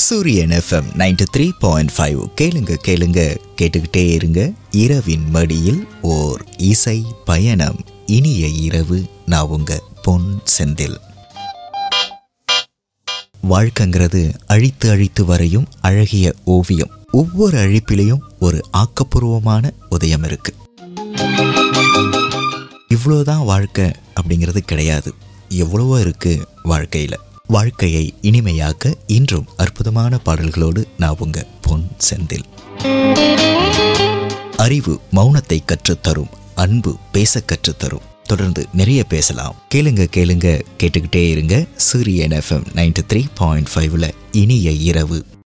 சூரியன் FM ninety three point five கேளுங்க கேளுங்க கேட்டுக்கிட்டே இருங்க இரவின் மடியில் ஓர் இசை பயணம் இனிய இரவு நான் உங்க பொன் செந்தில் வாழ்க்கைங்கிறது அழித்து அழித்து வரையும் அழகிய ஓவியம் ஒவ்வொரு அழிப்பிலையும் ஒரு ஆக்கப்பூர்வமான உதயம் இருக்கு இவ்வளோதான் வாழ்க்கை அப்படிங்கிறது கிடையாது எவ்வளவோ இருக்கு வாழ்க்கையில வாழ்க்கையை இனிமையாக்க இன்றும் அற்புதமான பாடல்களோடு நான் உங்க பொன் செந்தில் அறிவு மௌனத்தை கற்றுத்தரும் அன்பு பேச கற்றுத்தரும் தொடர்ந்து நிறைய பேசலாம் கேளுங்க கேளுங்க கேட்டுக்கிட்டே இருங்க சூரியன் எஃப்எம் நைன்டி த்ரீ பாயிண்ட் ஃபைவ்ல இனிய இரவு